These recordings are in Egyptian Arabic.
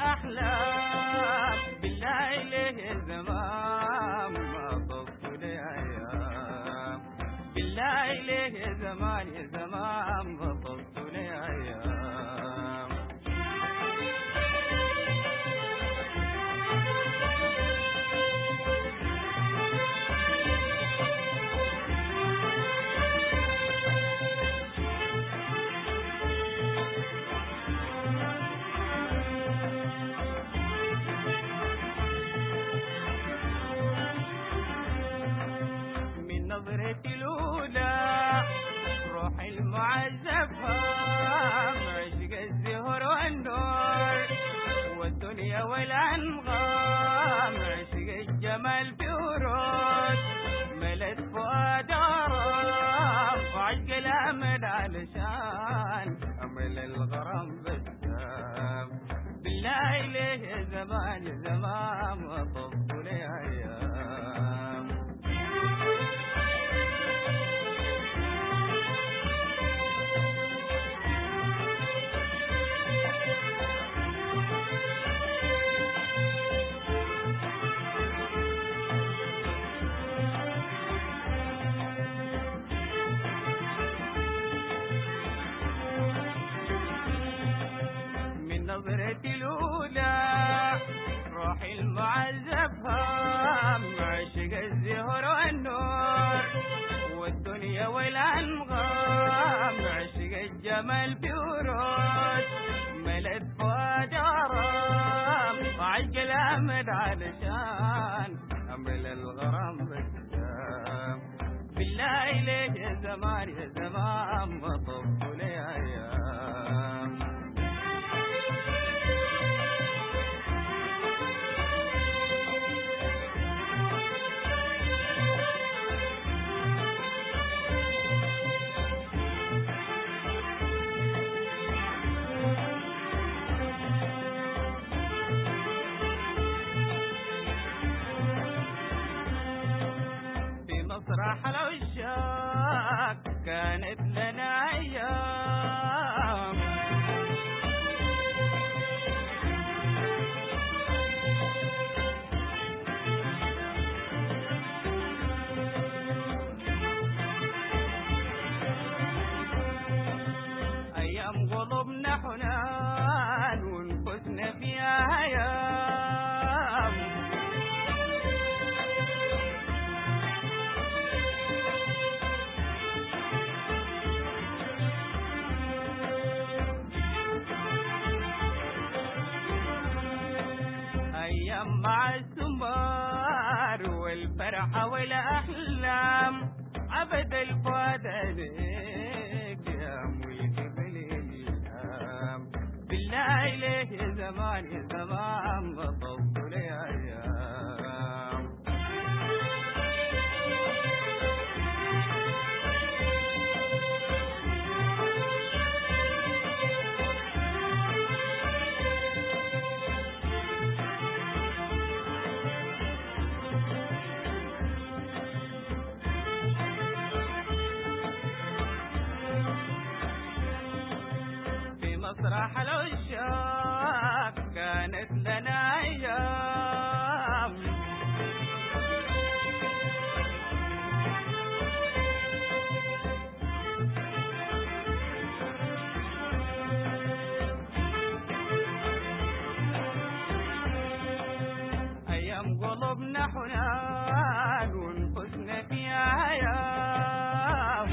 والأحلام بالله ليه الزمان ما طفت لي أيام بالله ليه يا زمان يا زمان ما طفت لي أيام من نظرتي الأولى روح المعذبة عشق الزهر والنور والدنيا والأنغام عشق الجمال في ورود ملت فؤاد غرام وعشق الأمل علشان أمل الغرام بسام بالله ليه يا زمان يا زمان وطفوا لي أيام من نظرتي الأولى روحي المعذب هام عشق الزهر والنور والدنيا والأنغام عشق الجمال في ورود ملت فؤاد غرام وعشق الأمل علشان أمل الغرام بسام بالله ليه يا زمان يا زمان ما طفوا لي أيام في مسرح العشاق كانت لنا أيام أيام قلوبنا حنان ونفسنا فيها هيام أيام مع السمار والفرحة والأحلام أبد الفؤاد عليك يا ملك بالإلهام بالله ليه يا زمان يا زمان ما طفوا لي أيام في مسرح العشاق كانت لنا أيام أيام قلوبنا حنان ونفسنا فيها أيام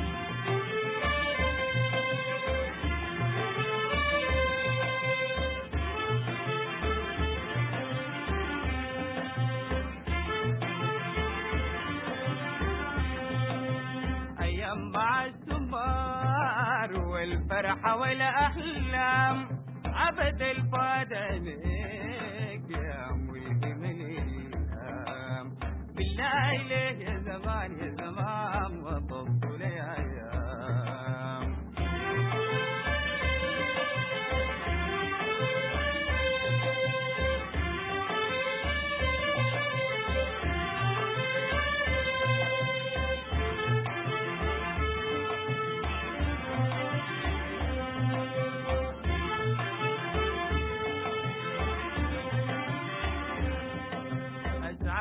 أيام مع السمار والفرحة والأحلام أبد الفؤاد عليك يا ملك من الإلهام بالله ليه يا زمان يا زمان وطفوا لي أيام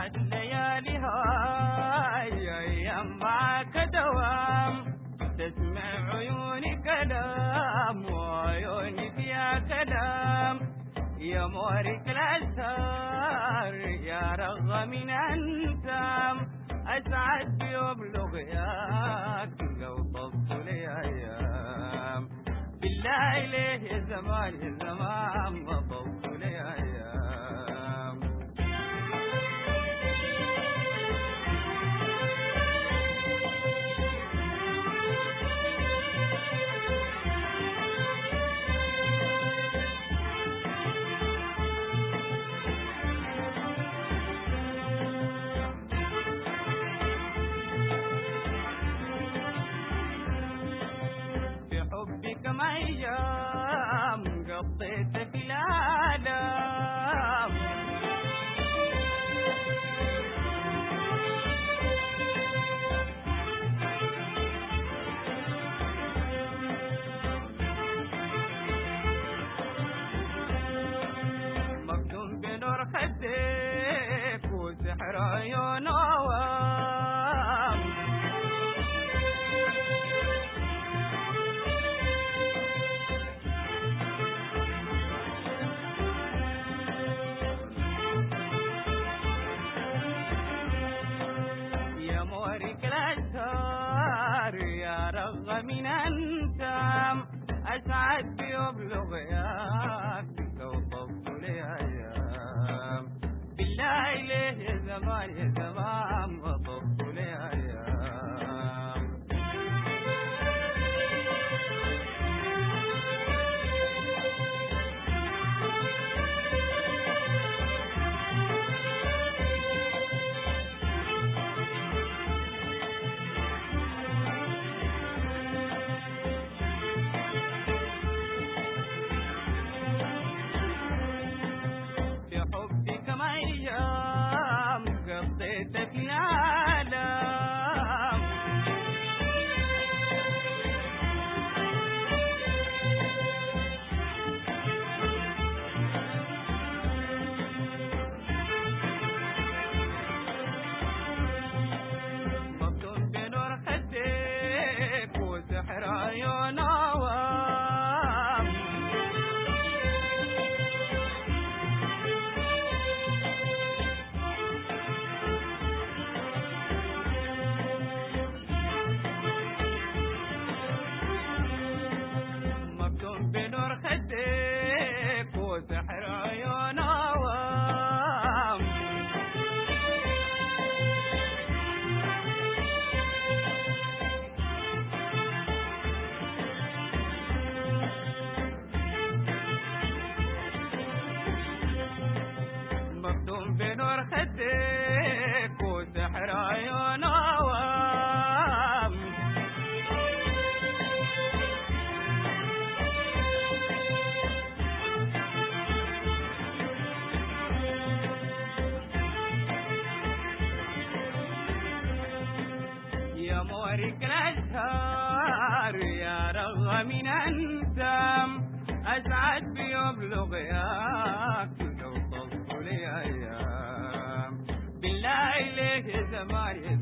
أسعد لياليها أيام معك دوام تسمع عيوني كلام وعيوني فيها كلام يا مورك الأسهار يا رغم من أنتم أسعد بيبلغ ياك لو طفت لي أيام بالله ليه يا زمان يا زمان ما طفت لي أيام في حبك ما أيام قضيت في العالم مكتوم بنور خدك وسحر عيون عوام يا مورك الأسهار يا رغم من أنتم أسعد بيبلغ ياك لو طفت لي أيام بالله ليه يا زمان يا زمان ما طفت لي أيام في حبك ما أيام قضيت في العالم مكتوم بنور خدك وسحر عيون عوام مكتوم بنور خدك وسحر عيون عوام مكتوم بنور خدك وسحر عيون عوام يا مورك الأزهار يا رغم من أنتم أسعد بيبلغ ياك لو طفت لي أيام بالله ليه يا زمان يا